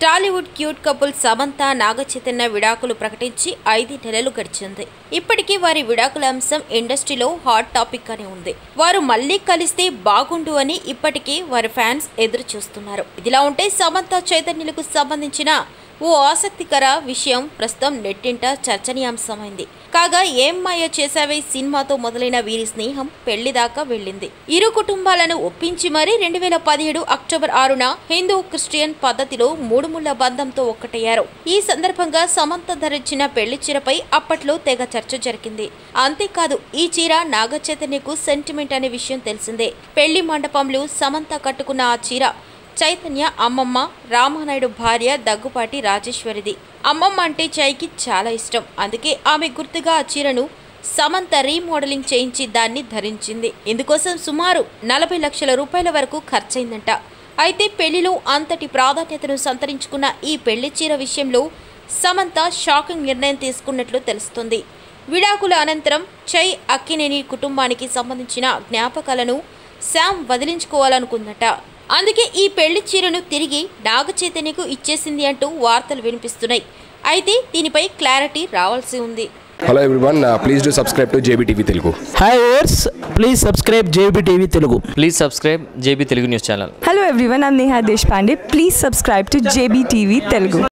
Tollywood cute couple Samantha Naga Chaitanya విడాకులు ప్రకటించి ఐదు నెలలు గడిచింది ఇప్పటికీ వారి విడాకుల అంశం ఇండస్ట్రీలో హాట్ టాపిక్ గానే ఉంది వారు మళ్ళీ కలిస్తే బాగుండు అని ఇప్పటికీ వారి ఫ్యాన్స్ ఎదురు చూస్తున్నారు ఇదిలా ఉంటే సమంత చైతన్యులకు సంబంధించిన ఓ ఆసక్తికర విషయం ప్రస్తుతం నెట్టింట చర్చనీయాంశమైంది కాగా ఏం మాయ చేసావే సినిమాతో మొదలైన వీరి స్నేహం పెళ్లి దాకా వెళ్ళింది ఇరు కుటుంబాలను ఒప్పించి మరీ రెండు వేల పదిహేడు అక్టోబర్ ఆరున హిందూ క్రిస్టియన్ పద్ధతిలో మూడు ముళ్ల బంధంతో ఒక్కటయ్యారు ఈ సందర్భంగా సమంత ధరించిన పెళ్లి చీరపై అప్పట్లో తెగ చర్చ జరిగింది అంతేకాదు ఈ చీర నాగ చైతన్యకు సెంటిమెంట్ అనే విషయం తెలిసిందే పెళ్లి మండపంలో సమంత కట్టుకున్న ఆ చీర చైతన్య అమ్మమ్మ రామానాయుడు భార్య దగ్గుపాటి రాజేశ్వరిది అమ్మమ్మ అంటే చైకి చాలా ఇష్టం అందుకే ఆమె గుర్తుగా ఆ చీరను సమంత రీమోడలింగ్ చేయించి దాన్ని ధరించింది ఇందుకోసం సుమారు నలభై లక్షల రూపాయల వరకు ఖర్చయిందంట అయితే పెళ్లిలో అంతటి ప్రాధాన్యతను సంతరించుకున్న ఈ పెళ్లి చీర విషయంలో సమంత షాకింగ్ నిర్ణయం తీసుకున్నట్లు తెలుస్తుంది విడాకుల అనంతరం చై అక్కినేని కుటుంబానికి సంబంధించిన జ్ఞాపకాలను శామ్ వదిలించుకోవాలనుకుందట అందుకే ఈ పెళ్లి చీరను తిరిగి నాగ చైతన్యకు ఇచ్చేసింది అంటూ వార్తలు వినిపిస్తున్నాయి అయితే దీనిపై క్లారిటీ రావాల్సి ఉంది hello everyone please do subscribe to J B Telugu hi ఓర్స్ please subscribe J B TV Telugu please subscribe J B Telugu news channel Hello everyone, I'm Neha Deshpande. Please subscribe to JBTV Telugu.